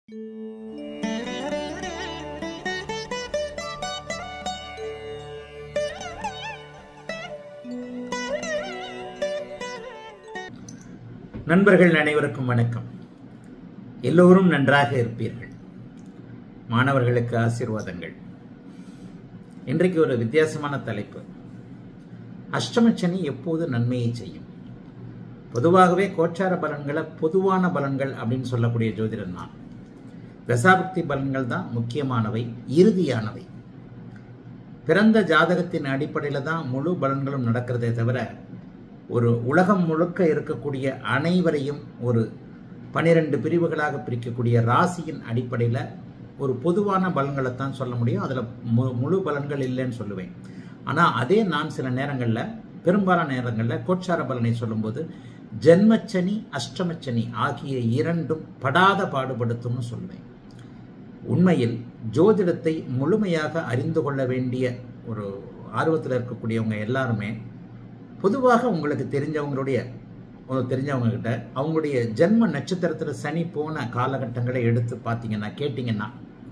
நண்பர்கள் அனைவருக்கும் வணக்கம் எல்லோரும் நன்றாக இருப்பீர்கள் மாணவர்களுக்கு ஆசீர்வாதங்கள் இன்றைக்கு ஒரு வித்தியாசமான தலைப்பு அஷ்டமச்சனி எப்போது நன்மையை செய்யும் பொதுவாகவே கோச்சார பலன்களை பொதுவான பலன்கள் அப்படின்னு சொல்லக்கூடிய ஜோதிடர் நான் தசாபக்தி பலன்கள் தான் முக்கியமானவை இறுதியானவை பிறந்த ஜாதகத்தின் அடிப்படையில் தான் முழு பலன்களும் நடக்கிறதே தவிர ஒரு உலகம் முழுக்க இருக்கக்கூடிய அனைவரையும் ஒரு பனிரெண்டு பிரிவுகளாக பிரிக்கக்கூடிய ராசியின் அடிப்படையில் ஒரு பொதுவான பலன்களை தான் சொல்ல முடியும் அதில் மு முழு பலன்கள் இல்லைன்னு சொல்லுவேன் ஆனால் அதே நான் சில நேரங்களில் பெரும்பாலான நேரங்களில் கோச்சார பலனை சொல்லும்போது ஜென்மச்சனி அஷ்டமச்சனி ஆகிய இரண்டும் படாத பாடுபடுத்தும்னு சொல்லுவேன் உண்மையில் ஜோதிடத்தை முழுமையாக அறிந்து கொள்ள வேண்டிய ஒரு ஆர்வத்தில் இருக்கக்கூடியவங்க எல்லாருமே பொதுவாக உங்களுக்கு தெரிஞ்சவங்களுடைய தெரிஞ்சவங்க கிட்ட அவங்களுடைய ஜென்ம நட்சத்திரத்தில் சனி போன காலகட்டங்களை எடுத்து பார்த்தீங்கன்னா கேட்டிங்கன்னா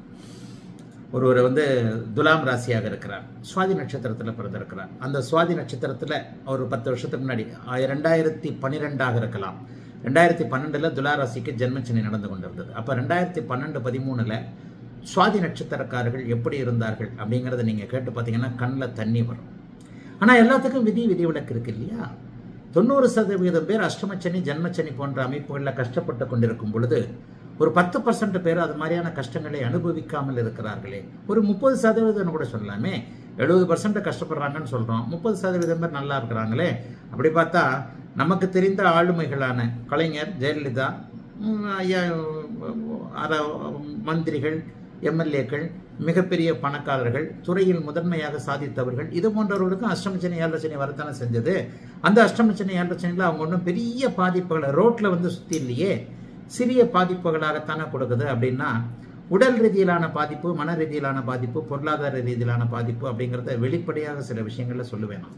ஒருவர் வந்து துலாம் ராசியாக இருக்கிறார் சுவாதி நட்சத்திரத்தில் பிறந்திருக்கிறார் அந்த சுவாதி நட்சத்திரத்தில் ஒரு பத்து வருஷத்துக்கு முன்னாடி ரெண்டாயிரத்தி பன்னிரெண்டாக இருக்கலாம் ரெண்டாயிரத்தி பன்னெண்டில் துலா ராசிக்கு ஜென்மச்சனி நடந்து கொண்டிருந்தது அப்போ ரெண்டாயிரத்தி பன்னெண்டு பதிமூணில் சுவாதி நட்சத்திரக்காரர்கள் எப்படி இருந்தார்கள் அப்படிங்கிறத நீங்கள் கேட்டு பார்த்தீங்கன்னா கண்ணில் தண்ணி வரும் ஆனால் எல்லாத்துக்கும் விதி விதிவிலக்கு இருக்கு இல்லையா தொண்ணூறு சதவீதம் பேர் அஷ்டமச்சனி ஜென்மச்சனி போன்ற அமைப்புகளில் கஷ்டப்பட்டு கொண்டிருக்கும் பொழுது ஒரு பத்து பர்சன்ட் பேர் அது மாதிரியான கஷ்டங்களை அனுபவிக்காமல் இருக்கிறார்களே ஒரு முப்பது சதவீதம் கூட சொல்லலாமே எழுபது பர்சன்ட் கஷ்டப்படுறாங்கன்னு சொல்கிறோம் முப்பது சதவீதம் பேர் நல்லா இருக்கிறாங்களே அப்படி பார்த்தா நமக்கு தெரிந்த ஆளுமைகளான கலைஞர் ஜெயலலிதா ஐயா மந்திரிகள் எம்எல்ஏக்கள் மிகப்பெரிய பணக்காரர்கள் துறையில் முதன்மையாக சாதித்தவர்கள் இது போன்றவர்களுக்கும் அஷ்டமச்சனி ஏழரச்சனி வரத்தானே செஞ்சது அந்த அஷ்டமச்சனி ஏழரச்சனியில் அவங்க ஒன்றும் பெரிய பாதிப்புகளை ரோட்டில் வந்து சுற்றி இல்லையே சிறிய பாதிப்புகளாகத்தானே கொடுக்குது அப்படின்னா உடல் ரீதியிலான பாதிப்பு மன ரீதியிலான பாதிப்பு பொருளாதார ரீதியிலான பாதிப்பு அப்படிங்கிறத வெளிப்படையாக சில விஷயங்களில் சொல்லுவேன் நான்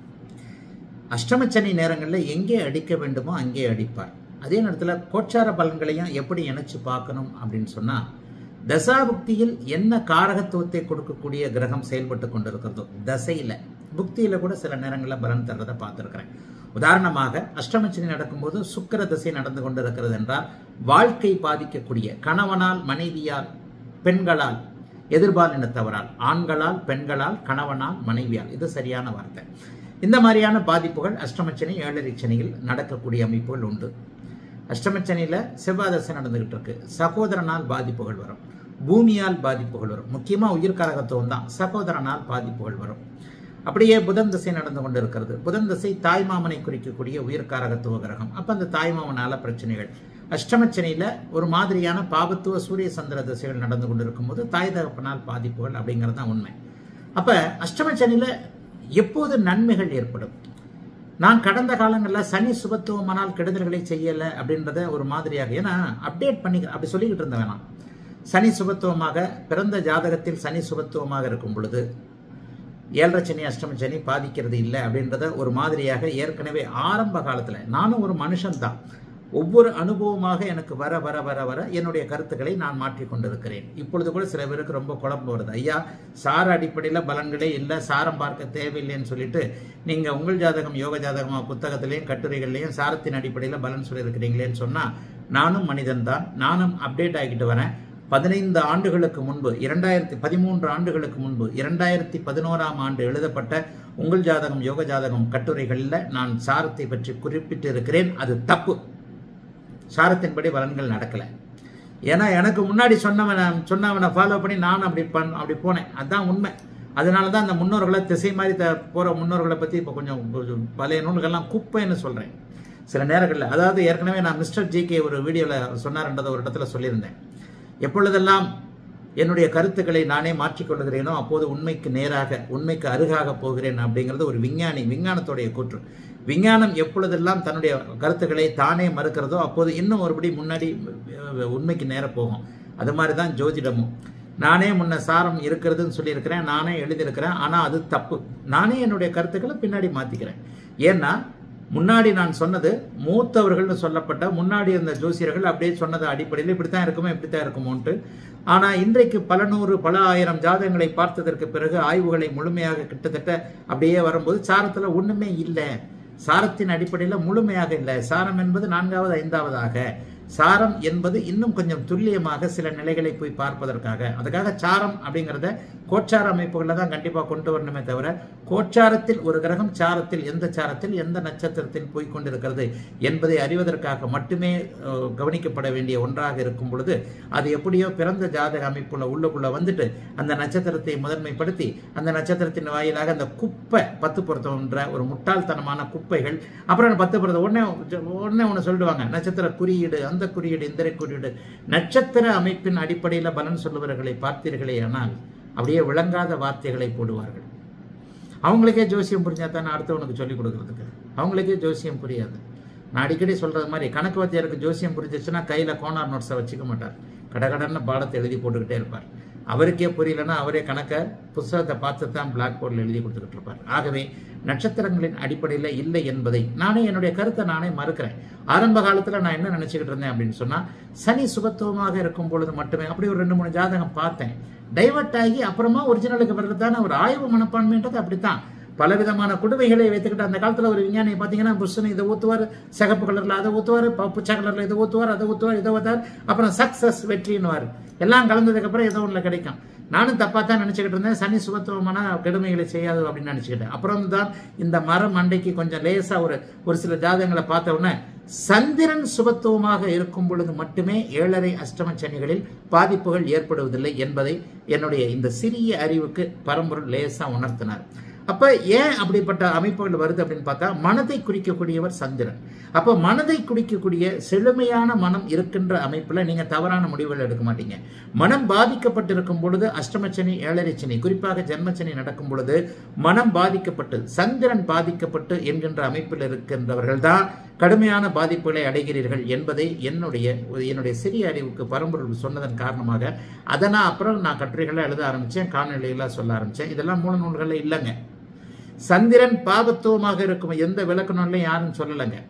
அஷ்டமச்சனி நேரங்களில் எங்கே அடிக்க வேண்டுமோ அங்கே அடிப்பார் அதே நேரத்தில் கோச்சார பலன்களையும் எப்படி இணைச்சு பார்க்கணும் அப்படின்னு சொன்னால் தசாபுக்தியில் என்ன காரகத்துவத்தை கொடுக்கக்கூடிய கிரகம் செயல்பட்டு கொண்டிருக்கிறதோ தசையில் புக்தியில் கூட சில நேரங்களில் பலன் தர்றதை பார்த்துருக்கிறேன் உதாரணமாக அஷ்டமச்சனி நடக்கும்போது சுக்கர தசை நடந்து கொண்டிருக்கிறது என்றால் வாழ்க்கை பாதிக்கக்கூடிய கணவனால் மனைவியால் பெண்களால் எதிர்பாலினத்தவரால் ஆண்களால் பெண்களால் கணவனால் மனைவியால் இது சரியான வார்த்தை இந்த மாதிரியான பாதிப்புகள் அஷ்டமச்சனி ஏழரை சனியில் நடக்கக்கூடிய அமைப்புகள் உண்டு அஷ்டமச்சனியில் செவ்வாதசை நடந்துகிட்டு இருக்கு சகோதரனால் பாதிப்புகள் வரும் பூமியால் பாதிப்புகள் வரும் முக்கியமாக உயிர்காரகத்துவம் தான் சகோதரனால் பாதிப்புகள் வரும் அப்படியே புதன் திசை நடந்து கொண்டு இருக்கிறது புதன் திசை தாய்மாமனை குறிக்கக்கூடிய உயிர்காரகத்துவ கிரகம் அப்போ அந்த தாய்மாமனால பிரச்சனைகள் அஷ்டமச்சனியில் ஒரு மாதிரியான பாபத்துவ சூரிய சந்திர திசைகள் நடந்து கொண்டு இருக்கும்போது தாய் தகப்பனால் பாதிப்புகள் அப்படிங்கிறது தான் உண்மை அப்போ அஷ்டமச்சனியில் எப்போது நன்மைகள் ஏற்படும் நான் கடந்த காலங்களில் சனி சுபத்துவமானால் கெடுதல்களை செய்யலை அப்படின்றத ஒரு மாதிரியாக ஏன்னா அப்டேட் பண்ணி அப்படி சொல்லிக்கிட்டு இருந்தேன் வேணாம் சனி சுபத்துவமாக பிறந்த ஜாதகத்தில் சனி சுபத்துவமாக இருக்கும் பொழுது ஏழரை சனி அஷ்டம சனி பாதிக்கிறது இல்லை அப்படின்றத ஒரு மாதிரியாக ஏற்கனவே ஆரம்ப காலத்தில் நானும் ஒரு மனுஷன்தான் ஒவ்வொரு அனுபவமாக எனக்கு வர வர வர வர என்னுடைய கருத்துக்களை நான் மாற்றிக்கொண்டிருக்கிறேன் இப்பொழுது கூட சில பேருக்கு ரொம்ப குழப்பம் வருது ஐயா சார அடிப்படையில் பலன்களே இல்லை சாரம் பார்க்க தேவையில்லைன்னு சொல்லிட்டு நீங்கள் உங்கள் ஜாதகம் யோக ஜாதகமாக புத்தகத்திலையும் கட்டுரைகள்லையும் சாரத்தின் அடிப்படையில் பலன் சொல்லியிருக்கிறீங்களேன்னு சொன்னால் நானும் மனிதன் தான் நானும் அப்டேட் ஆகிட்டு வரேன் பதினைந்து ஆண்டுகளுக்கு முன்பு இரண்டாயிரத்தி பதிமூன்று ஆண்டுகளுக்கு முன்பு இரண்டாயிரத்தி பதினோராம் ஆண்டு எழுதப்பட்ட உங்கள் ஜாதகம் யோக ஜாதகம் கட்டுரைகளில் நான் சாரத்தை பற்றி குறிப்பிட்டு இருக்கிறேன் அது தப்பு சாரத்தின்படி பலன்கள் நடக்கலை ஏன்னா எனக்கு முன்னாடி சொன்னவனை சொன்னவனை ஃபாலோ பண்ணி நான் அப்படி பண் அப்படி போனேன் அதுதான் உண்மை அதனால தான் அந்த முன்னோர்களை திசை மாதிரி த போகிற முன்னோர்களை பற்றி இப்போ கொஞ்சம் பழைய நூல்கள்லாம் குப்பைன்னு சொல்கிறேன் சில நேரங்களில் அதாவது ஏற்கனவே நான் மிஸ்டர் ஜிகே ஒரு வீடியோவில் சொன்னார்ன்றதை ஒரு இடத்துல சொல்லியிருந்தேன் எப்பொழுதெல்லாம் என்னுடைய கருத்துக்களை நானே மாற்றிக்கொள்கிறேனோ அப்போது உண்மைக்கு நேராக உண்மைக்கு அருகாக போகிறேன் அப்படிங்கிறது ஒரு விஞ்ஞானி விஞ்ஞானத்துடைய கூற்று விஞ்ஞானம் எப்பொழுதெல்லாம் தன்னுடைய கருத்துக்களை தானே மறுக்கிறதோ அப்போது இன்னும் ஒருபடி முன்னாடி உண்மைக்கு நேர போகும் அது மாதிரி தான் ஜோதிடமும் நானே முன்ன சாரம் இருக்கிறதுன்னு சொல்லியிருக்கிறேன் நானே எழுதியிருக்கிறேன் ஆனால் அது தப்பு நானே என்னுடைய கருத்துக்களை பின்னாடி மாற்றிக்கிறேன் ஏன்னா முன்னாடி நான் சொன்னது மூத்தவர்கள்னு சொல்லப்பட்ட முன்னாடி இருந்த ஜோசியர்கள் அப்படியே சொன்னது அடிப்படையில் இப்படித்தான் இருக்குமோ இப்படித்தான் இருக்குமோன்ட்டு ஆனா இன்றைக்கு பல நூறு பல ஆயிரம் ஜாதகங்களை பார்த்ததற்கு பிறகு ஆய்வுகளை முழுமையாக கிட்டத்தட்ட அப்படியே வரும்போது சாரத்துல ஒண்ணுமே இல்லை சாரத்தின் அடிப்படையில் முழுமையாக இல்லை சாரம் என்பது நான்காவது ஐந்தாவதாக சாரம் என்பது இன்னும் கொஞ்சம் துல்லியமாக சில நிலைகளை போய் பார்ப்பதற்காக அதுக்காக சாரம் அப்படிங்கிறத கோச்சார அமைப்புகளில் தான் கண்டிப்பாக கொண்டு வரணுமே தவிர கோச்சாரத்தில் ஒரு கிரகம் சாரத்தில் எந்த சாரத்தில் எந்த நட்சத்திரத்தில் போய் கொண்டிருக்கிறது என்பதை அறிவதற்காக மட்டுமே அஹ், கவனிக்கப்பட வேண்டிய ஒன்றாக இருக்கும் பொழுது அது எப்படியோ பிறந்த ஜாதக அமைப்புள்ள உள்ளுக்குள்ள வந்துட்டு அந்த நட்சத்திரத்தை முதன்மைப்படுத்தி அந்த நட்சத்திரத்தின் வாயிலாக அந்த குப்பை பத்து பொருத்தம்ன்ற ஒரு முட்டாள்தனமான குப்பைகள் அப்புறம் பத்து பொருத்தம் உடனே உடனே ஒன்று சொல்லிடுவாங்க நட்சத்திர குறியீடு அந்த குறியீடு இந்த குறியீடு நட்சத்திர அமைப்பின் அடிப்படையில் பலன் சொல்லுவர்களை பார்த்தீர்களே ஆனால் அப்படியே விளங்காத வார்த்தைகளை போடுவார்கள் அவங்களுக்கே ஜோசியம் புரிஞ்சா தானே அடுத்தவனுக்கு சொல்லிக் கொடுக்கறதுக்கு அவங்களுக்கே ஜோசியம் புரியாது நான் அடிக்கடி சொல்றது மாதிரி கணக்கு வாத்தியாருக்கு ஜோசியம் புரிஞ்சிச்சுன்னா கையில கோனார் நோட்ஸை வச்சுக்க மாட்டார் கடகடன்னு பாடத்தை எழுதி போட்டுக்கிட்டே இருப்பார் அவருக்கே புரியலன்னா அவரே கணக்கை புஸ்தகத்தை பார்த்து தான் பிளாக் போர்டில் எழுதி கொடுத்துக்கிட்டு இருப்பார் ஆகவே நட்சத்திரங்களின் அடிப்படையில் இல்லை என்பதை நானே என்னுடைய கருத்தை நானே மறுக்கிறேன் ஆரம்ப காலத்தில் நான் என்ன நினச்சிக்கிட்டு இருந்தேன் அப்படின்னு சொன்னால் சனி சுபத்துவமாக இருக்கும் பொழுது மட்டுமே அப்படி ஒரு ரெண்டு மூணு ஜாதகம் பார்த்தேன் டைவர்ட் ஆகி அப்புறமா ஒரிஜினலுக்கு வர்றதுதான ஒரு ஆய்வு மனப்பான்மைன்றது அப்படித்தான் பலவிதமான குடுவைகளை வைத்துக்கிட்டு அந்த காலத்துல ஒரு விஞ்ஞானி பாத்தீங்கன்னா புஷ்னு இதை ஊத்துவார் சிகப்பு கலர்ல அதை ஊத்துவார் பச்சை கலர்ல இதை ஊத்துவார் அதை ஊத்துவார் இதை ஊத்துவார் அப்புறம் சக்சஸ் வெற்றின்னுவார் எல்லாம் கலந்ததுக்கு அப்புறம் ஏதோ ஒண்ணுல கிடைக்கும் நானும் தப்பா தான் நினைச்சுக்கிட்டு இருந்தேன் சனி சுபத்துவமான கெடுமைகளை செய்யாது அப்படின்னு நினைச்சுக்கிட்டேன் அப்புறம் தான் இந்த மரம் மண்டைக்கு கொஞ்சம் லேசா ஒரு ஒரு சில ஜாதகங்களை பார்த்த உடனே சந்திரன் சுபத்துவமாக இருக்கும் பொழுது மட்டுமே ஏழரை அஷ்டம சனிகளில் பாதிப்புகள் ஏற்படுவதில்லை என்பதை என்னுடைய இந்த சிறிய அறிவுக்கு பரம்பொருள் லேசா உணர்த்தினார் அப்ப ஏன் அப்படிப்பட்ட அமைப்புகள் வருது அப்படின்னு பார்த்தா மனதை குறிக்கக்கூடியவர் சந்திரன் அப்ப மனதை குறிக்கக்கூடிய செழுமையான மனம் இருக்கின்ற அமைப்புல நீங்க தவறான முடிவுகள் எடுக்க மாட்டீங்க மனம் பாதிக்கப்பட்டிருக்கும் பொழுது அஷ்டமச்சனி ஏழரை சனி குறிப்பாக ஜென்மச்சனி நடக்கும் பொழுது மனம் பாதிக்கப்பட்டு சந்திரன் பாதிக்கப்பட்டு என்கின்ற அமைப்பில் இருக்கின்றவர்கள் தான் கடுமையான பாதிப்புகளை அடைகிறீர்கள் என்பதை என்னுடைய என்னுடைய சிறிய அறிவுக்கு பரம்பொருள் சொன்னதன் காரணமாக அதை நான் அப்புறம் நான் கட்டுரைகளை எழுத ஆரம்பிச்சேன் காணொலிகளாக சொல்ல ஆரம்பிச்சேன் இதெல்லாம் மூல நூல்களில் இல்லைங்க சந்திரன் பாபத்துவமாக இருக்கும் எந்த விளக்கணும்லையும் யாரும் சொல்லலைங்க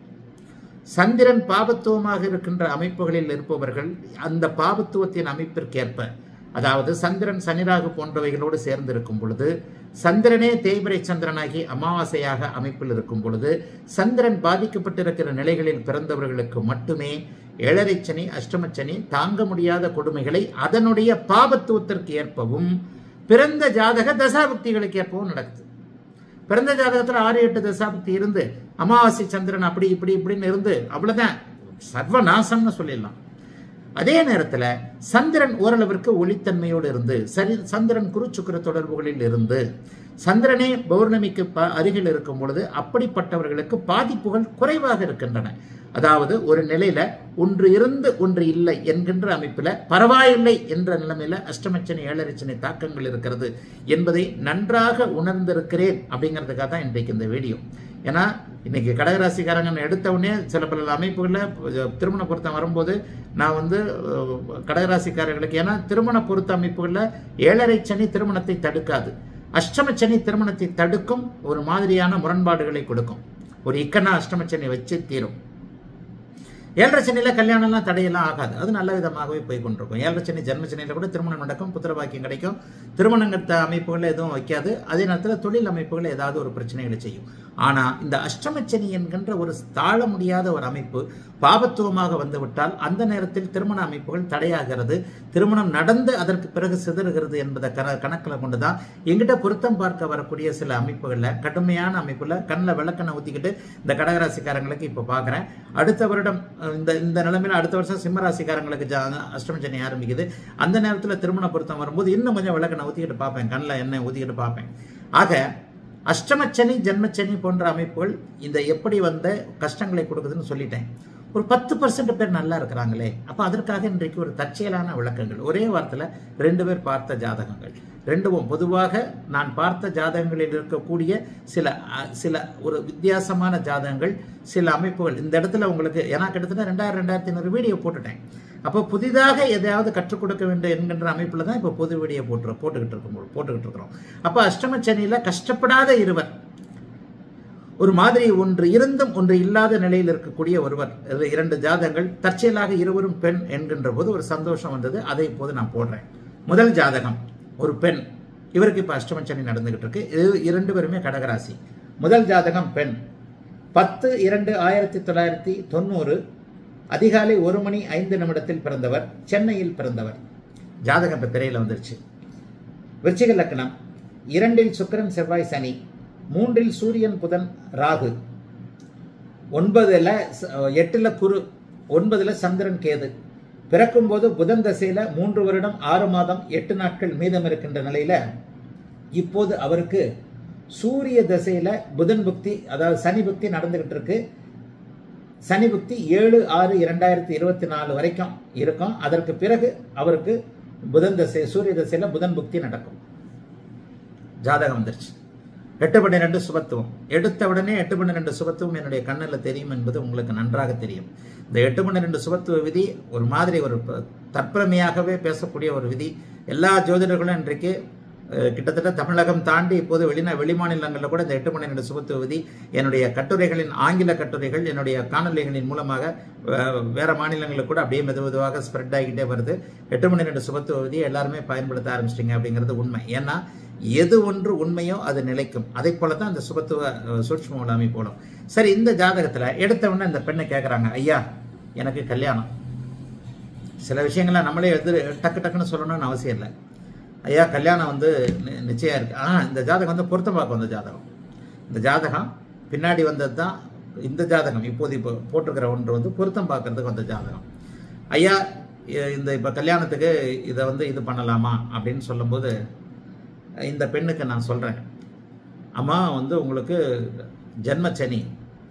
சந்திரன் பாபத்துவமாக இருக்கின்ற அமைப்புகளில் இருப்பவர்கள் அந்த பாபத்துவத்தின் அமைப்பிற்கேற்ப அதாவது சந்திரன் சனிராகு போன்றவைகளோடு சேர்ந்து இருக்கும் பொழுது சந்திரனே தேய்பிரை சந்திரனாகி அமாவாசையாக அமைப்பில் இருக்கும் பொழுது சந்திரன் பாதிக்கப்பட்டிருக்கிற நிலைகளில் பிறந்தவர்களுக்கு மட்டுமே ஏழரை சனி அஷ்டமச்சனி தாங்க முடியாத கொடுமைகளை அதனுடைய பாபத்துவத்திற்கு ஏற்பவும் பிறந்த ஜாதக தசாபக்திகளுக்கு ஏற்பவும் நடக்குது பிறந்த ஜாதகத்தில் ஆறு எட்டு தசாபக்தி இருந்து அமாவாசை சந்திரன் அப்படி இப்படி இப்படின்னு இருந்து அவ்வளவுதான் சர்வநாசம்னு சொல்லிடலாம் அதே நேரத்தில் சந்திரன் ஓரளவிற்கு ஒளித்தன்மையோடு இருந்து சரி சந்திரன் குருச்சுக்கர தொடர்புகளில் இருந்து சந்திரனே பௌர்ணமிக்கு ப அருகில் இருக்கும் பொழுது அப்படிப்பட்டவர்களுக்கு பாதிப்புகள் குறைவாக இருக்கின்றன அதாவது ஒரு நிலையில ஒன்று இருந்து ஒன்று இல்லை என்கின்ற அமைப்பில் பரவாயில்லை என்ற நிலைமையில அஷ்டமச்சனை ஏழரைச்சனை தாக்கங்கள் இருக்கிறது என்பதை நன்றாக உணர்ந்திருக்கிறேன் அப்படிங்கிறதுக்காக தான் இன்றைக்கு இந்த வீடியோ ஏன்னா இன்னைக்கு கடகராசிக்காரங்க எடுத்த உடனே சில பல அமைப்புகளில் திருமண பொருத்தம் வரும்போது நான் வந்து அஹ், கடகராசிக்காரர்களுக்கு ஏன்னா திருமண பொருத்த அமைப்புகளில் ஏழரை சனி திருமணத்தை தடுக்காது அஷ்டம சனி திருமணத்தை தடுக்கும் ஒரு மாதிரியான முரண்பாடுகளை கொடுக்கும் ஒரு இக்கனா அஷ்டம சனி வச்சு தீரும் ஏழரை சனியில் கல்யாணம்லாம் தடையெல்லாம் ஆகாது அது நல்ல விதமாகவே போய் கொண்டிருக்கும் ஏழரை சனி ஜென்ம சனியில் கூட திருமணம் நடக்கும் புத்திர பாக்கியம் கிடைக்கும் திருமணங்கத்த அமைப்புகளில் எதுவும் வைக்காது அதே நேரத்தில் தொழில் அமைப்புகள் ஏதாவது ஒரு பிரச்சனைகளை செய்யும் ஆனால் இந்த அஷ்டமச்சனி என்கின்ற ஒரு தாழ முடியாத ஒரு அமைப்பு பாபத்துவமாக வந்துவிட்டால் அந்த நேரத்தில் திருமண அமைப்புகள் தடையாகிறது திருமணம் நடந்து அதற்கு பிறகு சிதறுகிறது என்பதை கண கணக்கில் கொண்டு தான் எங்கிட்ட பொருத்தம் பார்க்க வரக்கூடிய சில அமைப்புகளில் கடுமையான அமைப்புல கண்ணில் விளக்கண்ணை ஊற்றிக்கிட்டு இந்த கடகராசிக்காரங்களுக்கு இப்போ பார்க்குறேன் அடுத்த வருடம் அஹ், இந்த இந்த நிலைமையில அடுத்த வருஷம் சிம்மராசிக்காரங்களுக்கு ஜா அஷ்டமச்சனி ஆரம்பிக்குது அந்த நேரத்தில் திருமண பொருத்தம் வரும்போது இன்னும் கொஞ்சம் விளக்கண்ணை ஊற்றிக்கிட்டு பார்ப்பேன் கண்ணில் எண்ணெய் ஊற்றிக்கிட்டு பார்ப்பேன் ஆக அஷ்டமச்சனி ஜென்மச்சனி போன்ற அமைப்புகள் இந்த எப்படி வந்த கஷ்டங்களை கொடுக்குதுன்னு சொல்லிட்டேன் ஒரு பத்து பர்சன்ட் பேர் நல்லா இருக்கிறாங்களே அப்போ அதற்காக இன்றைக்கு ஒரு தற்செயலான விளக்கங்கள் ஒரே வாரத்தில் ரெண்டு பேர் பார்த்த ஜாதகங்கள் ரெண்டும் பொதுவாக நான் பார்த்த ஜாதகங்களில் இருக்கக்கூடிய சில அ, சில ஒரு வித்தியாசமான ஜாதகங்கள் சில அமைப்புகள் இந்த இடத்துல உங்களுக்கு ஏன்னா கிட்டத்தட்ட ரெண்டாயிரம் ரெண்டாயிரத்தி ஐநூறு வீடியோ போட்டுட்டேன் அப்போ புதிதாக எதையாவது கற்றுக் கொடுக்க வேண்டும் என்கின்ற அமைப்பில் தான் இப்போ பொது வீடியோ போட்டு போட்டுக்கிட்டு இருக்கோம் போட்டுக்கிட்டு இருக்கிறோம் அப்போ அஷ்டம சனியில் கஷ்டப்படாத இருவர் ஒரு மாதிரி ஒன்று இருந்தும் ஒன்று இல்லாத நிலையில் இருக்கக்கூடிய ஒருவர் இது இரண்டு ஜாதகங்கள் தற்செயலாக இருவரும் பெண் என்கின்ற போது ஒரு சந்தோஷம் வந்தது அதை இப்போது நான் போடுறேன் முதல் ஜாதகம் ஒரு பெண் இவருக்கு இப்போ அஷ்டமச்சனி நடந்துகிட்டு இருக்கு இது இரண்டு பேருமே கடகராசி முதல் ஜாதகம் பெண் பத்து இரண்டு ஆயிரத்தி தொள்ளாயிரத்தி தொண்ணூறு அதிகாலை ஒரு மணி ஐந்து நிமிடத்தில் பிறந்தவர் சென்னையில் பிறந்தவர் ஜாதகம் இப்போ திரையில் வந்துருச்சு விருச்சிக லக்னம் இரண்டில் சுக்கிரன் செவ்வாய் சனி மூன்றில் சூரியன் புதன் ராகு ஒன்பதுல ச- எட்டுல குரு ஒன்பதுல சந்திரன் கேது பிறக்கும்போது புதன் தசையில மூன்று வருடம் ஆறு மாதம் எட்டு நாட்கள் மீதம் இருக்கின்ற நிலையில இப்போது அவருக்கு சூரிய தசையில புதன் புக்தி அதாவது சனி புக்தி நடந்துகிட்டு இருக்கு சனி புக்தி ஏழு ஆறு இரண்டாயிரத்தி இருபத்தி நாலு வரைக்கும் இருக்கும் அதற்கு பிறகு அவருக்கு புதன் தசை சூரிய தசையில புதன் புக்தி நடக்கும் ஜாதகம் வந்துருச்சு எட்டு பன்னிரெண்டு சுபத்துவம் எடுத்த உடனே எட்டு பன்னிரெண்டு சுபத்துவம் என்னுடைய கண்ணில் தெரியும் என்பது உங்களுக்கு நன்றாக தெரியும் இந்த எட்டு பன்னிரெண்டு சுபத்துவ விதி ஒரு மாதிரி ஒரு ப- தற்பெருமையாகவே பேசக்கூடிய ஒரு விதி எல்லா ஜோதிடர்களும் இன்றைக்கு அஹ், கிட்டத்தட்ட தமிழகம் தாண்டி இப்போது வெளிநா வெளிமாநிலங்களில் கூட இந்த எட்டு பன்னிரெண்டு சுபத்துவ விதி என்னுடைய கட்டுரைகளின் ஆங்கில கட்டுரைகள் என்னுடைய காணொலிகளின் மூலமாக அஹ், வேற மாநிலங்களுக்கு கூட அப்படியே மெது மெதுவாக ஸ்ப்ரெட் ஆகிட்டே வருது எட்டு பன்னிரெண்டு சுபத்துவ விதியை எல்லாருமே பயன்படுத்த ஆரம்பிச்சிட்டிங்க அப்படிங்கிறது உண்மை ஏன்னா எது ஒன்று உண்மையோ அது நிலைக்கும் அதை போல தான் இந்த சுபத்துவ அஹ், சூட்சும உள்ள அமைப்போடும் சரி இந்த ஜாதகத்தில் எடுத்த உடனே இந்த பெண்ணை கேட்குறாங்க ஐயா எனக்கு கல்யாணம் சில விஷயங்களை நம்மளே எதிர் டக்கு டக்குன்னு சொல்லணும்னு அவசியம் இல்லை ஐயா கல்யாணம் வந்து நி- நிச்சயம் இருக்கு ஆ இந்த ஜாதகம் வந்து பொருத்தம் பார்க்க வந்த ஜாதகம் இந்த ஜாதகம் பின்னாடி வந்தது தான் இந்த ஜாதகம் இப்போது இப்போ போட்டிருக்கிற ஒன்று வந்து பொருத்தம் பார்க்கறதுக்கு வந்த ஜாதகம் ஐயா இ- இந்த இப்போ கல்யாணத்துக்கு இதை வந்து இது பண்ணலாமா அப்படின்னு சொல்லும்போது இந்த பெண்ணுக்கு நான் சொல்கிறேன் அம்மா வந்து உங்களுக்கு ஜென்மச்சனி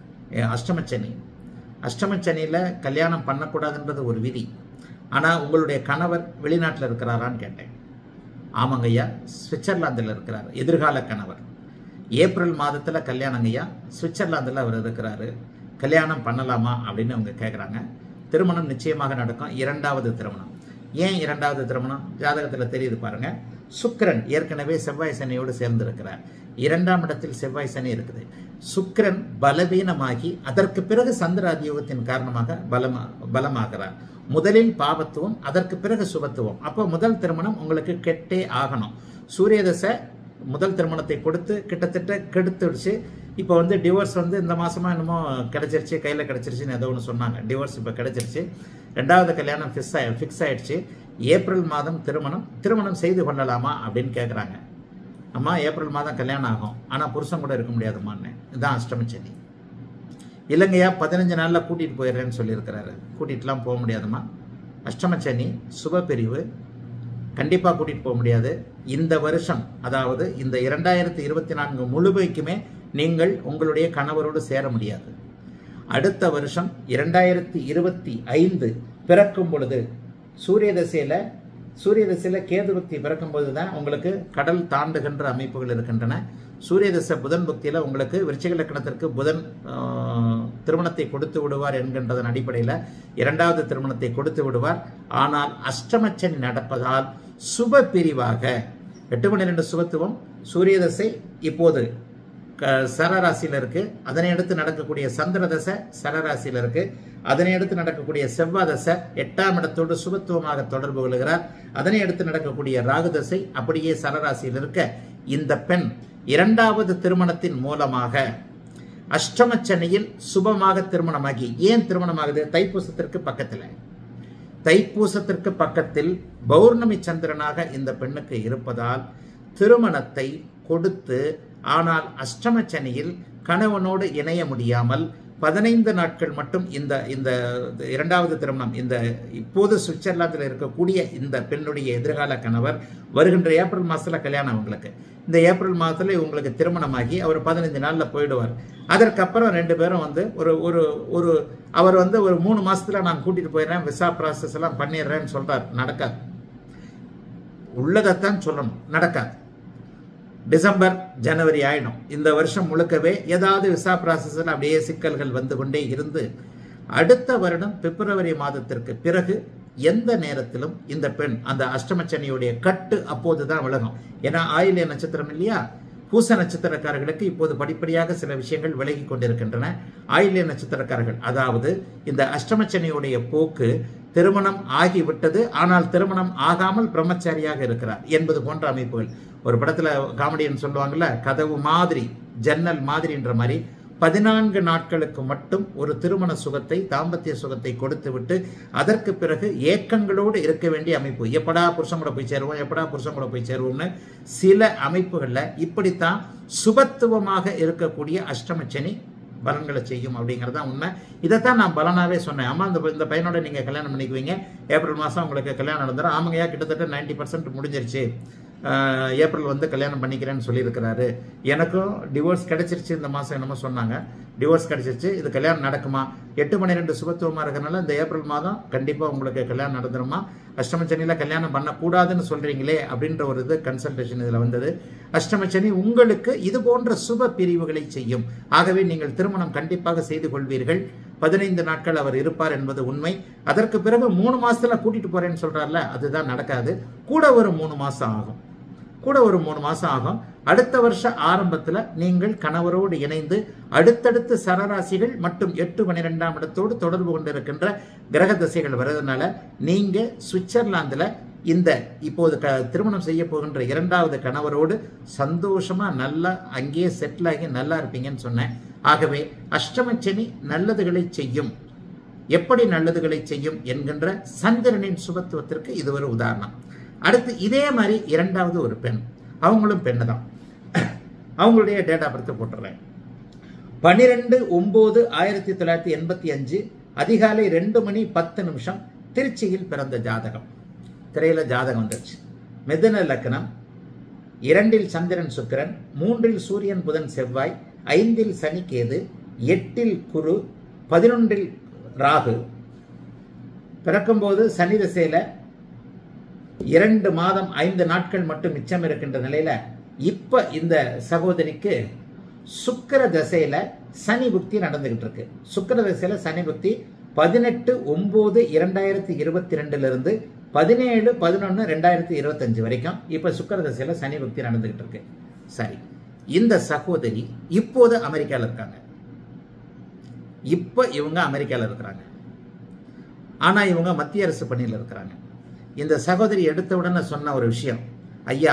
எ, அஷ்டமச்சனி அஷ்டமச்சனியில் கல்யாணம் பண்ணக்கூடாதுன்றது ஒரு விதி ஆனால் உங்களுடைய கணவர் வெளிநாட்டில் இருக்கிறாரான்னு கேட்டேன் ஆமாங்க ஐயா சுவிட்சர்லாந்தில் இருக்கிறார் எதிர்கால கணவர் ஏப்ரல் மாதத்தில் கல்யாணங்க ஐயா சுவிட்சர்லாந்தில் அவர் இருக்கிறாரு கல்யாணம் பண்ணலாமா அப்படின்னு அவங்க கேட்குறாங்க திருமணம் நிச்சயமாக நடக்கும் இரண்டாவது திருமணம் ஏன் இரண்டாவது திருமணம் ஜாதகத்தில் தெரியுது பாருங்க சுக்கிரன் ஏற்கனவே செவ்வாய் சனியோடு சேர்ந்து இருக்கிறார் இரண்டாம் இடத்தில் செவ்வாய் சனி இருக்குது சுக்கிரன் பலவீனமாகி அதற்கு பிறகு சந்திர அதியோகத்தின் காரணமாக பலமா பலமாகிறார் முதலில் பாவத்துவம் அதற்கு பிறகு சுபத்துவம் அப்போ முதல் திருமணம் உங்களுக்கு கெட்டே ஆகணும் சூரிய தசை முதல் திருமணத்தை கொடுத்து கிட்டத்தட்ட கெடுத்துடுச்சு இப்போ வந்து டிவோர்ஸ் வந்து இந்த மாசமா என்னமோ கிடைச்சிருச்சு கையில் கிடைச்சிருச்சுன்னு ஏதோ ஒன்று சொன்னாங்க டிவோர்ஸ் இப்போ கிடைச்சிருச்சு ரெண்டாவது கல்யாணம் ஃபிக்ஸ் ஆயி ஃபிக்ஸ் ஆயிடுச்சு ஏப்ரல் மாதம் திருமணம் திருமணம் செய்து கொள்ளலாமா அப்படின்னு கேட்குறாங்க அம்மா ஏப்ரல் மாதம் கல்யாணம் ஆகும் ஆனால் புருஷன் கூட இருக்க முடியாதுமான்னு இதுதான் அஷ்டமச்சனி இல்லைங்கய்யா பதினஞ்சு நாளில் கூட்டிகிட்டு போயிடுறேன்னு சொல்லியிருக்கிறாரு கூட்டிகிட்டுலாம் போக முடியாதும்மா அஷ்டமச்சனி சுப பிரிவு கண்டிப்பாக கூட்டிகிட்டு போக முடியாது இந்த வருஷம் அதாவது இந்த இரண்டாயிரத்தி இருபத்தி நான்கு முழுமைக்குமே நீங்கள் உங்களுடைய கணவரோடு சேர முடியாது அடுத்த வருஷம் இரண்டாயிரத்தி இருபத்தி ஐந்து பிறக்கும் பொழுது சூரிய தசையில சூரிய தசையில கேது பக்தி பிறக்கும் பொழுது தான் உங்களுக்கு கடல் தாண்டுகின்ற அமைப்புகள் இருக்கின்றன சூரிய தசை புதன் பக்தியில உங்களுக்கு விருச்சிக லக்கணத்திற்கு புதன் ஆஹ், திருமணத்தை கொடுத்து விடுவார் என்கின்றதன் அடிப்படையில் இரண்டாவது திருமணத்தை கொடுத்து விடுவார் ஆனால் அஷ்டமச்சனி நடப்பதால் சுப பிரிவாக எட்டு மணி ரெண்டு சுபத்துவம் சூரிய தசை இப்போது க- சரராசியில் இருக்கு அதனை அடுத்து நடக்கக்கூடிய சந்திர தசை சரராசியில் இருக்கு அதனை அடுத்து நடக்கக்கூடிய செவ்வாய் தசை எட்டாம் இடத்தோடு சுபத்துவமாக தொடர்பு கொள்கிறார் அதனை அடுத்து நடக்கக்கூடிய ராகு தசை அப்படியே சரராசியில் இருக்க இந்த பெண் இரண்டாவது திருமணத்தின் மூலமாக அஷ்டமச்சனியில் சுபமாக திருமணமாகி ஏன் திருமணமாகுது தைப்பூசத்திற்கு பக்கத்தில் தைப்பூசத்திற்கு பக்கத்தில் பௌர்ணமி சந்திரனாக இந்த பெண்ணுக்கு இருப்பதால் திருமணத்தை கொடுத்து ஆனால் அஷ்டமச்சனியில் கணவனோடு இணைய முடியாமல் பதினைந்து நாட்கள் மட்டும் இந்த இந்த இரண்டாவது திருமணம் இந்த இப்போது சுவிட்சர்லாந்தில் இருக்கக்கூடிய இந்த பெண்ணுடைய எதிர்கால கணவர் வருகின்ற ஏப்ரல் மாசத்துல கல்யாணம் அவங்களுக்கு இந்த ஏப்ரல் மாதத்துல இவங்களுக்கு திருமணமாகி அவர் பதினஞ்சு நாள்ல போயிடுவார் அதற்கப்புறம் ரெண்டு பேரும் வந்து ஒரு ஒரு ஒரு அவர் வந்து ஒரு மூணு மாசத்துல நான் கூட்டிட்டு போயிடுறேன் விசா ப்ராசஸ் எல்லாம் பண்ணிடுறேன்னு சொல்றார் நடக்காது உள்ளதைத்தான் சொல்லணும் நடக்காது டிசம்பர் ஜனவரி ஆயிடும் இந்த வருஷம் முழுக்கவே ஏதாவது விசா ப்ராசஸில் அப்படியே சிக்கல்கள் வந்து கொண்டே இருந்து அடுத்த வருடம் பிப்ரவரி மாதத்திற்கு பிறகு எந்த நேரத்திலும் இந்த பெண் அந்த அஷ்டமச்சனியுடைய கட்டு அப்போதுதான் விலகும் ஏன்னா ஆயில்ய நட்சத்திரம் இல்லையா பூச நட்சத்திரக்காரர்களுக்கு இப்போது படிப்படியாக சில விஷயங்கள் விலகி கொண்டிருக்கின்றன ஆயில்ய நட்சத்திரக்காரர்கள் அதாவது இந்த அஷ்டமச்சனியுடைய போக்கு திருமணம் ஆகிவிட்டது ஆனால் திருமணம் ஆகாமல் பிரம்மச்சாரியாக இருக்கிறார் என்பது போன்ற அமைப்புகள் ஒரு படத்துல காமெடியன் சொல்லுவாங்கல்ல கதவு மாதிரி ஜன்னல் மாதிரின்ற மாதிரி பதினான்கு நாட்களுக்கு மட்டும் ஒரு திருமண சுகத்தை தாம்பத்திய சுகத்தை கொடுத்து விட்டு அதற்கு பிறகு ஏக்கங்களோடு இருக்க வேண்டிய அமைப்பு எப்படா புருஷன் கூட போய் சேருவோம் எப்படா புருஷன் கூட போய் சேருவோம்னு சில அமைப்புகளில் இப்படித்தான் சுபத்துவமாக இருக்கக்கூடிய அஷ்டமச்சனி பலன்களை செய்யும் அப்படிங்கிறது தான் உண்மை இதைத்தான் நான் பலனாவே சொன்னேன் ஆமா இந்த இந்த பையனோட நீங்க கல்யாணம் பண்ணிக்குவீங்க ஏப்ரல் மாசம் உங்களுக்கு கல்யாணம் நடந்துடும் ஆமாங்கய்யா கிட்டத்தட்ட நைன்டி பர்சன்ட் முடிஞ்சிருச்சு ஆஹ் ஏப்ரல் வந்து கல்யாணம் பண்ணிக்கிறேன்னு சொல்லியிருக்கிறாரு எனக்கும் டிவோர்ஸ் கிடைச்சிருச்சு இந்த மாதம் என்னமோ சொன்னாங்க டிவோர்ஸ் கிடைச்சிருச்சு இது கல்யாணம் நடக்குமா எட்டு மணி ரெண்டு சுபத்துவமாக இருக்கிறனால இந்த ஏப்ரல் மாதம் கண்டிப்பாக உங்களுக்கு கல்யாணம் நடந்துருமா அஷ்டமச்சனியில் கல்யாணம் பண்ணக்கூடாதுன்னு சொல்கிறீங்களே அப்படின்ற ஒரு இது கன்சல்டேஷன் இதில் வந்தது அஷ்டமச்சனி உங்களுக்கு இது போன்ற சுப பிரிவுகளை செய்யும் ஆகவே நீங்கள் திருமணம் கண்டிப்பாக செய்து கொள்வீர்கள் பதினைந்து நாட்கள் அவர் இருப்பார் என்பது உண்மை அதற்கு பிறகு மூணு மாசத்துல கூட்டிட்டு போறேன்னு சொல்றாருல அதுதான் நடக்காது கூட ஒரு மூணு மாசம் ஆகும் கூட ஒரு மூணு மாசம் ஆகும் அடுத்த வருஷ ஆரம்பத்துல நீங்கள் கணவரோடு இணைந்து அடுத்தடுத்து சரராசிகள் மற்றும் எட்டு பன்னிரெண்டாம் இடத்தோடு தொடர்பு கொண்டிருக்கின்ற கிரக திசைகள் வர்றதுனால நீங்க சுவிட்சர்லாந்துல இந்த இப்போது க திருமணம் செய்ய போகின்ற இரண்டாவது கணவரோடு சந்தோஷமா நல்லா அங்கேயே செட்டில் ஆகி நல்லா இருப்பீங்கன்னு சொன்னேன் ஆகவே அஷ்டமச்சனி நல்லதுகளை செய்யும் எப்படி நல்லதுகளை செய்யும் என்கின்ற சந்திரனின் சுபத்துவத்திற்கு இது ஒரு உதாரணம் அடுத்து இதே மாதிரி இரண்டாவது ஒரு பெண் அவங்களும் பெண்ணு தான் அவங்களுடைய டேட் ஆஃப் பர்த் போட்டுறேன் பனிரெண்டு ஒன்பது ஆயிரத்தி தொள்ளாயிரத்தி எண்பத்தி அஞ்சு அதிகாலை ரெண்டு மணி பத்து நிமிஷம் திருச்சியில் பிறந்த ஜாதகம் திரையில ஜாதகம் வந்துருச்சு மிதுன லக்னம் இரண்டில் சந்திரன் சுக்கிரன் மூன்றில் சூரியன் புதன் செவ்வாய் ஐந்தில் சனி கேது எட்டில் குரு பதினொன்றில் ராகு பிறக்கும்போது சனி திசையில இரண்டு மாதம் ஐந்து நாட்கள் மட்டும் மிச்சம் இருக்கின்ற நிலையில இப்ப இந்த சகோதரிக்கு சுக்கிர தசையில சனி புக்தி நடந்துகிட்டு இருக்கு சுக்கிர தசையில சனி புக்தி பதினெட்டு ஒன்பது இரண்டாயிரத்தி இருபத்தி ரெண்டுல இருந்து பதினேழு பதினொன்று ரெண்டாயிரத்தி இருபத்தஞ்சு வரைக்கும் இப்ப சுக்கிர தசையில சனி புக்தி நடந்துகிட்டு இருக்கு சரி இந்த சகோதரி இப்போது அமெரிக்கால இருக்காங்க இப்ப இவங்க அமெரிக்கால இருக்கிறாங்க ஆனா இவங்க மத்திய அரசு பணியில் இருக்கிறாங்க இந்த சகோதரி எடுத்த உடனே சொன்ன ஒரு விஷயம் ஐயா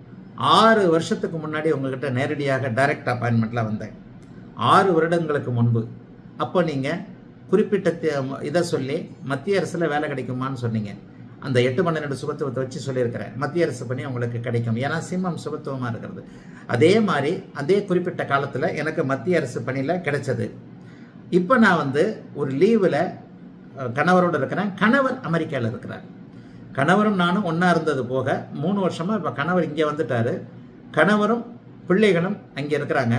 ஆறு வருஷத்துக்கு முன்னாடி உங்ககிட்ட நேரடியாக டைரக்ட் அப்பாயின்மெண்ட்ல வந்தேன் ஆறு வருடங்களுக்கு முன்பு அப்போ நீங்கள் குறிப்பிட்ட தே- இதை சொல்லி மத்திய அரசில் வேலை கிடைக்குமான்னு சொன்னீங்க அந்த எட்டு பன்னிரெண்டு சுபத்துவத்தை வச்சு சொல்லியிருக்கிறேன் மத்திய அரசு பணி உங்களுக்கு கிடைக்கும் ஏன்னா சிம்மம் சுபத்துவமாக இருக்கிறது அதே மாதிரி அதே குறிப்பிட்ட காலத்தில் எனக்கு மத்திய அரசு பணியில் கிடைச்சது இப்போ நான் வந்து ஒரு லீவில் கணவரோடு இருக்கிறேன் கணவர் அமெரிக்காவில் இருக்கிறார் கணவரும் நானும் ஒன்றா இருந்தது போக மூணு வருஷமா இப்போ கணவர் இங்கே வந்துட்டாரு கணவரும் பிள்ளைகளும் அங்கே இருக்கிறாங்க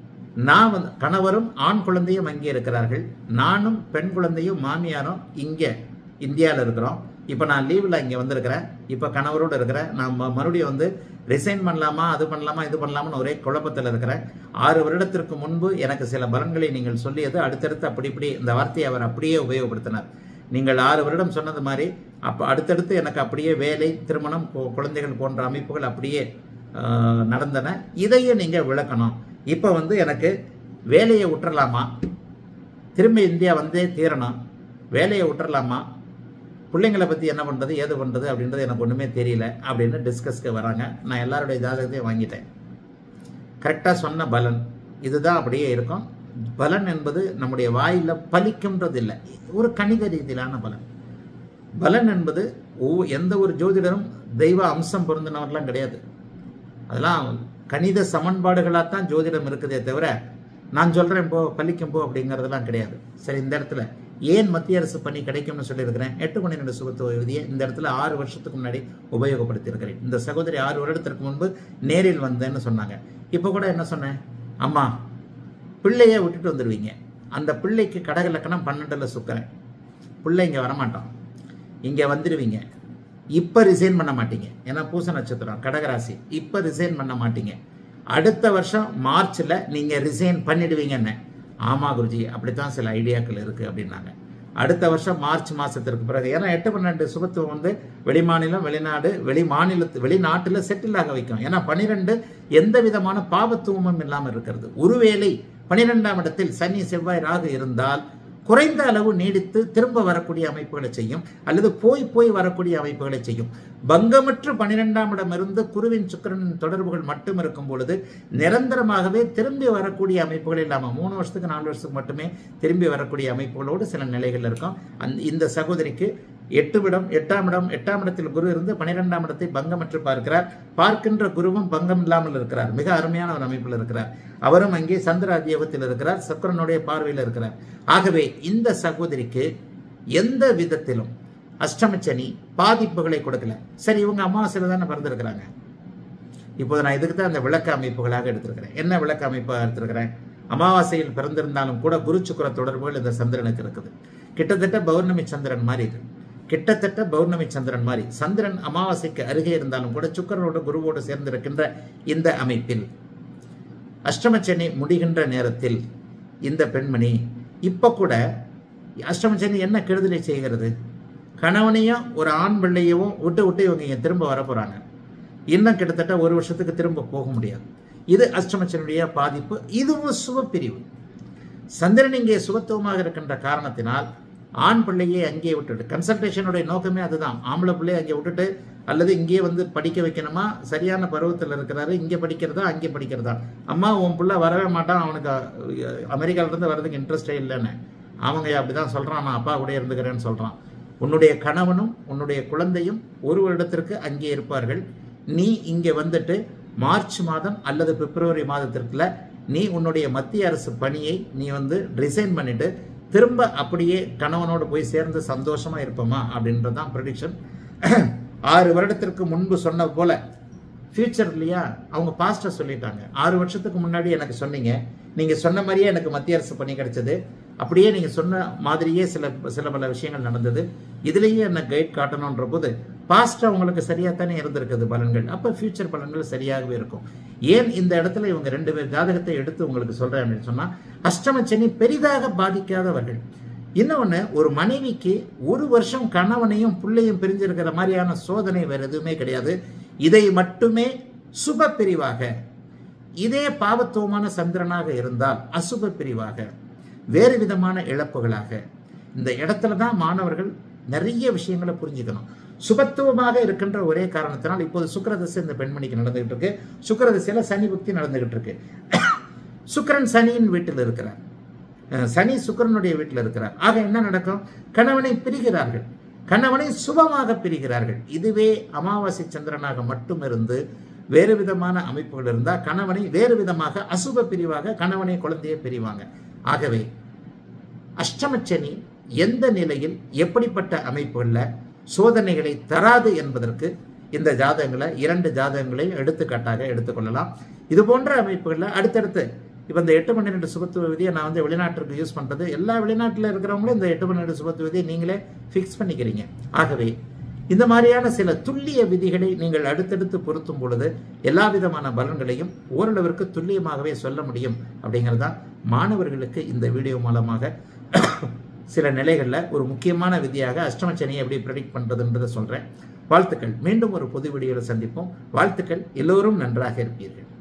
நான் வந்து கணவரும் ஆண் குழந்தையும் அங்கே இருக்கிறார்கள் நானும் பெண் குழந்தையும் மாமியாரும் இங்கே இந்தியாவில் இருக்கிறோம் இப்போ நான் லீவில் இங்கே வந்திருக்கிறேன் இப்போ கணவரோடு இருக்கிறேன் நான் ம- மறுபடியும் வந்து ரிசைன் பண்ணலாமா அது பண்ணலாமா இது பண்ணலாமான்னு ஒரே குழப்பத்தில் இருக்கிறேன் ஆறு வருடத்திற்கு முன்பு எனக்கு சில பலன்களை நீங்கள் சொல்லியது அடுத்தடுத்து அப்படி இப்படி இந்த வார்த்தையை அவர் அப்படியே உபயோகப்படுத்தினார் நீங்கள் ஆறு வருடம் சொன்னது மாதிரி அப்போ அடுத்தடுத்து எனக்கு அப்படியே வேலை திருமணம் கு- குழந்தைகள் போன்ற அமைப்புகள் அப்படியே ஆஹ், நடந்தன இதையும் நீங்கள் விளக்கணும் இப்போ வந்து எனக்கு வேலையை விட்டுறலாமா திரும்பி இந்தியா வந்தே தீரணும் வேலையை விட்டுறலாமா பிள்ளைங்களை பற்றி என்ன பண்ணுறது ஏது பண்ணுறது அப்படின்றது எனக்கு ஒன்றுமே தெரியல அப்படின்னு டிஸ்கஸ்க்கு வராங்க நான் எல்லாருடைய ஜாதகத்தையும் வாங்கிட்டேன் கரெக்டாக சொன்ன பலன் இதுதான் அப்படியே இருக்கும் பலன் என்பது நம்முடைய வாயில பலிக்கும்ன்றது இல்லை ஒரு கணித ரீதியிலான பலன் பலன் என்பது ஒவ்வொ- எந்த ஒரு ஜோதிடரும் தெய்வ அம்சம் பொருந்தினவர்லாம் கிடையாது அதெல்லாம் கணித சமன்பாடுகளாக தான் ஜோதிடம் இருக்குதே தவிர நான் சொல்றேன் போ பலிக்கும் போ அப்படிங்கிறதெல்லாம் கிடையாது சரி இந்த இடத்துல ஏன் மத்திய அரசு பணி கிடைக்கும்னு சொல்லியிருக்கிறேன் எட்டு மணி ரெண்டு சுகத்துவ விதியை இந்த இடத்துல ஆறு வருஷத்துக்கு முன்னாடி உபயோகப்படுத்தியிருக்கிறேன் இந்த சகோதரி ஆறு வருடத்திற்கு முன்பு நேரில் வந்தேன்னு சொன்னாங்க இப்போ கூட என்ன சொன்னேன் அம்மா பிள்ளைய விட்டுட்டு வந்துடுவீங்க அந்த பிள்ளைக்கு கடகலக்கணம் பன்னெண்டுல சுக்கரன் பிள்ளை இங்கே வரமாட்டான் இங்கே வந்துடுவீங்க இப்போ ரிசைன் பண்ண மாட்டீங்க ஏன்னா பூச நட்சத்திரம் கடகராசி இப்போ ரிசைன் பண்ண மாட்டீங்க அடுத்த வருஷம் மார்ச்ல நீங்கள் ரிசைன் பண்ணிடுவீங்கன்னு ஆமா குருஜி அப்படித்தான் சில ஐடியாக்கள் இருக்கு அப்படின்னாங்க அடுத்த வருஷம் மார்ச் மாசத்திற்கு பிறகு ஏன்னா எட்டு பன்னெண்டு சுபத்துவம் வந்து வெளிமாநிலம் வெளிநாடு வெளி மாநிலத்து வெளிநாட்டில் செட்டில் ஆக வைக்கும் ஏன்னா பனிரெண்டு எந்த விதமான பாவத்துவமும் இல்லாமல் இருக்கிறது ஒருவேளை பனிரெண்டாம் இடத்தில் சனி செவ்வாய் ராகு இருந்தால் குறைந்த அளவு நீடித்து திரும்ப வரக்கூடிய அமைப்புகளை செய்யும் அல்லது போய் போய் வரக்கூடிய அமைப்புகளை செய்யும் பங்கமற்று பனிரெண்டாம் இடமிருந்து குருவின் சுக்கிரனின் தொடர்புகள் மட்டும் இருக்கும் பொழுது நிரந்தரமாகவே திரும்பி வரக்கூடிய அமைப்புகள் இல்லாமல் மூணு வருஷத்துக்கு நாலு வருஷத்துக்கு மட்டுமே திரும்பி வரக்கூடிய அமைப்புகளோடு சில நிலைகள் இருக்கும் அந்த இந்த சகோதரிக்கு எட்டு இடம் எட்டாம் இடம் எட்டாம் இடத்தில் குரு இருந்து பனிரெண்டாம் இடத்தை பங்கமற்று பார்க்கிறார் பார்க்கின்ற குருவும் பங்கம் இல்லாமல் இருக்கிறார் மிக அருமையான ஒரு அமைப்பில் இருக்கிறார் அவரும் அங்கே சந்திர அதியோகத்தில் இருக்கிறார் சக்கரனுடைய பார்வையில் இருக்கிறார் ஆகவே இந்த சகோதரிக்கு எந்த விதத்திலும் அஷ்டமச்சனி பாதிப்புகளை கொடுக்கல சரி இவங்க அமாவாசையில் தானே பிறந்திருக்கிறாங்க இப்போது நான் இதுக்கு தான் அந்த விளக்க அமைப்புகளாக எடுத்திருக்கிறேன் என்ன விளக்க அமைப்பாக எடுத்திருக்கிறேன் அமாவாசையில் பிறந்திருந்தாலும் கூட குரு சுக்கர தொடர்புகள் இந்த சந்திரனுக்கு இருக்குது கிட்டத்தட்ட பௌர்ணமி சந்திரன் மாதிரி இது கிட்டத்தட்ட பௌர்ணமி சந்திரன் மாதிரி சந்திரன் அமாவாசைக்கு அருகே இருந்தாலும் கூட சுக்கரனோட குருவோடு சேர்ந்திருக்கின்ற இந்த அமைப்பில் அஷ்டமச்சனி முடிகின்ற நேரத்தில் இந்த பெண்மணி இப்போ கூட அஷ்டமச்சனி என்ன கெடுதலை செய்கிறது கணவனையும் ஒரு ஆண் பிள்ளையவும் விட்டு விட்டு இவங்க இங்கே திரும்ப வர போகிறாங்க இன்னும் கிட்டத்தட்ட ஒரு வருஷத்துக்கு திரும்ப போக முடியாது இது அஷ்டமச்சனுடைய பாதிப்பு இதுவும் சுபப்பிரிவு சந்திரன் இங்கே சுபத்துவமாக இருக்கின்ற காரணத்தினால் ஆண் பிள்ளையை அங்கேயே விட்டுட்டு கன்சல்டேஷனுடைய நோக்கமே அதுதான் ஆம்பளை பிள்ளையை அங்கே விட்டுட்டு அல்லது இங்கே வந்து படிக்க வைக்கணுமா சரியான பருவத்தில் இருக்கிறாரு இங்கே படிக்கிறதா அங்கே படிக்கிறதா அம்மா உன் பிள்ளை வரவே மாட்டான் அவனுக்கு அஹ், அமெரிக்காவிலேருந்து வர்றதுக்கு இன்ட்ரெஸ்டே இல்லைன்னு அவங்க அப்படிதான் சொல்கிறான் நான் அப்பா கூட இருந்துக்கிறேன்னு சொல்கிறான் உன்னுடைய கணவனும் உன்னுடைய குழந்தையும் ஒரு வருடத்திற்கு அங்கே இருப்பார்கள் நீ இங்கே வந்துட்டு மார்ச் மாதம் அல்லது பிப்ரவரி மாதத்திற்குள்ள நீ உன்னுடைய மத்திய அரசு பணியை நீ வந்து ரிசைன் பண்ணிட்டு திரும்ப அப்படியே கணவனோடு போய் சேர்ந்து சந்தோஷமா இருப்போமா அப்படின்றதான் ப்ரெடிக்ஷன் ஆறு வருடத்திற்கு முன்பு சொன்ன போல ஃபியூச்சர் இல்லையா அவங்க பாஸ்டர் சொல்லிட்டாங்க ஆறு வருஷத்துக்கு முன்னாடி எனக்கு சொன்னீங்க நீங்க சொன்ன மாதிரியே எனக்கு மத்திய அரசு பணி கிடைச்சது அப்படியே நீங்க சொன்ன மாதிரியே சில சில பல விஷயங்கள் நடந்தது இதுலேயே என்ன கைட் காட்டணுன்ற போது பாஸ்ட் அவங்களுக்கு சரியா தானே இருந்திருக்குது பலன்கள் அப்ப ஃபியூச்சர் பலன்கள் சரியாகவே இருக்கும் ஏன் இந்த இடத்துல இவங்க ரெண்டு பேர் ஜாதகத்தை எடுத்து உங்களுக்கு சொல்றேன் அப்படின்னு சொன்னா அஷ்டம சனி பெரிதாக பாதிக்காதவர்கள் இன்னொன்னு ஒரு மனைவிக்கு ஒரு வருஷம் கணவனையும் பிள்ளையும் பிரிஞ்சிருக்கிற மாதிரியான சோதனை வேற எதுவுமே கிடையாது இதை மட்டுமே சுப பிரிவாக இதே பாவத்துவமான சந்திரனாக இருந்தால் அசுப பிரிவாக வேறு விதமான இழப்புகளாக இந்த இடத்துல தான் மாணவர்கள் நிறைய விஷயங்களை புரிஞ்சுக்கணும் சுபத்துவமாக இருக்கின்ற ஒரே காரணத்தினால் இப்போது சுக்கிரதசை இந்த பெண்மணிக்கு நடந்துகிட்டு இருக்கு சுக்கிரதசையில சனி புக்தி நடந்துகிட்டு இருக்கு சுக்கிரன் சனியின் வீட்டில் இருக்கிறார் அஹ் சனி சுக்கிரனுடைய வீட்டில் இருக்கிறார் ஆக என்ன நடக்கும் கணவனை பிரிகிறார்கள் கணவனை சுபமாக பிரிகிறார்கள் இதுவே அமாவாசை சந்திரனாக மட்டும் இருந்து வேறு விதமான அமைப்புகள் இருந்தால் கணவனை வேறு விதமாக அசுப பிரிவாக கணவனை குழந்தையை பிரிவாங்க ஆகவே அஷ்டமச்சனி எந்த நிலையில் எப்படிப்பட்ட அமைப்புகளில் சோதனைகளை தராது என்பதற்கு இந்த ஜாதகங்களை இரண்டு ஜாதகங்களையும் எடுத்துக்காட்டாக எடுத்துக்கொள்ளலாம் இது போன்ற அமைப்புகளில் அடுத்தடுத்து இப்போ இந்த எட்டு பன்னிரெண்டு சுபத்துவ விதியை நான் வந்து வெளிநாட்டிற்கு யூஸ் பண்ணுறது எல்லா வெளிநாட்டில் இருக்கிறவங்களும் இந்த எட்டு பன்னிரெண்டு சுபத்துவ விதியை நீங்களே ஃபிக்ஸ் பண்ணிக்கிறீங்க ஆகவே இந்த மாதிரியான சில துல்லிய விதிகளை நீங்கள் அடுத்தடுத்து பொருத்தும் பொழுது எல்லா விதமான பலன்களையும் ஓரளவிற்கு துல்லியமாகவே சொல்ல முடியும் அப்படிங்கிறது தான் மாணவர்களுக்கு இந்த வீடியோ மூலமாக சில நிலைகளில் ஒரு முக்கியமான விதியாக அஷ்டமச்சனியை எப்படி ப்ரெடிக்ட் பண்ணுறதுன்றதை சொல்கிறேன் வாழ்த்துக்கள் மீண்டும் ஒரு பொது வீடியோவில் சந்திப்போம் வாழ்த்துக்கள் எல்லோரும் நன்றாக இருப்பீர்கள்